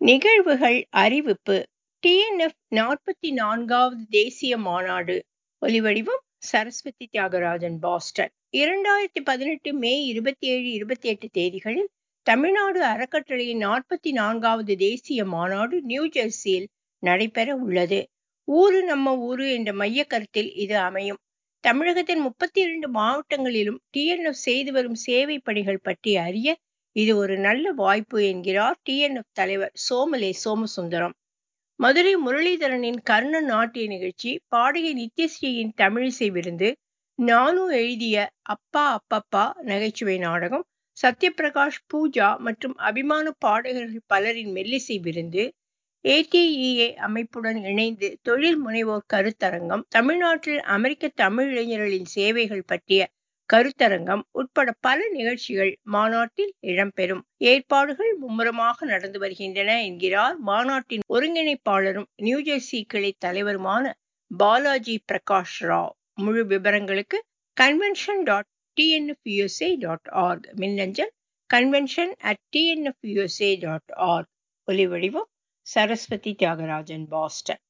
நிகழ்வுகள் அறிவிப்பு டிஎன்எஃப் நாற்பத்தி நான்காவது தேசிய மாநாடு ஒலிவடிவம் சரஸ்வதி தியாகராஜன் பாஸ்டன் இரண்டாயிரத்தி பதினெட்டு மே இருபத்தி ஏழு இருபத்தி எட்டு தேதிகளில் தமிழ்நாடு அறக்கட்டளையின் நாற்பத்தி நான்காவது தேசிய மாநாடு நியூ ஜெர்சியில் நடைபெற உள்ளது ஊரு நம்ம ஊரு என்ற மைய கருத்தில் இது அமையும் தமிழகத்தின் முப்பத்தி இரண்டு மாவட்டங்களிலும் டிஎன்எஃப் செய்து வரும் சேவை பணிகள் பற்றி அறிய இது ஒரு நல்ல வாய்ப்பு என்கிறார் டிஎன்எஃப் தலைவர் சோமலே சோமசுந்தரம் மதுரை முரளிதரனின் கர்ண நாட்டிய நிகழ்ச்சி பாடகி நித்யஸ்ரீயின் தமிழிசை விருந்து நானு எழுதிய அப்பா அப்பப்பா நகைச்சுவை நாடகம் சத்யபிரகாஷ் பூஜா மற்றும் அபிமான பாடகர்கள் பலரின் மெல்லிசை விருந்து ஏடிஇஏ அமைப்புடன் இணைந்து தொழில் முனைவோர் கருத்தரங்கம் தமிழ்நாட்டில் அமெரிக்க தமிழ் இளைஞர்களின் சேவைகள் பற்றிய கருத்தரங்கம் உட்பட பல நிகழ்ச்சிகள் மாநாட்டில் இடம்பெறும் ஏற்பாடுகள் மும்முரமாக நடந்து வருகின்றன என்கிறார் மாநாட்டின் ஒருங்கிணைப்பாளரும் நியூஜெர்சி கிளை தலைவருமான பாலாஜி பிரகாஷ் ராவ் முழு விவரங்களுக்கு convention dot TNFUSA dot org மின்னஞ்சல் convention at TNFUSA dot org ஒலிவடிவம் சரஸ்வதி தியாகராஜன் பாஸ்டன்